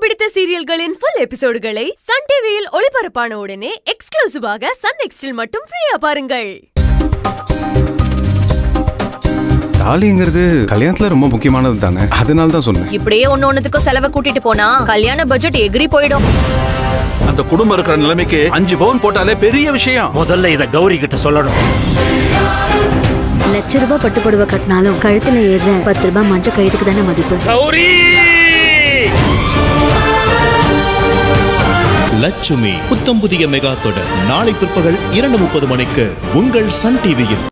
பிடித்த சீரியல்களின் full எபிசோடுகளை Sun டிவியில் ஒளிபரப்பான உடனே எக்ஸ்க்ளூசிவாக சன் நெக்ஸ்டில் மட்டும் ஃப்ரீயா பாருங்கள் தாலிங்கிறது கல்யாணத்துல ரொம்ப முக்கியமானது தானே அதனால தான் சொன்னேன் இப்படியே ஒன்னு ஒண்ணுத்துக்கும் செலவை கூட்டிட்டு போனா கல்யாண பட்ஜெட் எகிரி போயிடும் அந்த குடும்பம் இருக்கிற நிலைமைக்கு அஞ்சு பவுன் போட்டாலே பெரிய விஷயம் முதல்ல இத கௌரி கிட்ட சொல்லணும் லட்ச ரூபாய் பட்டு புடவை கட்டினாலும் கழுத்துல ஏறுற பத்து ரூபாய் மஞ்ச கயிறுக்கு தானே மதிப்பு கௌரி லட்சுமி புத்தம் புதிய மெகா தொடர் நாளை பிற்பகல் இரண்டு முப்பது மணிக்கு உங்கள் சன் டிவியில்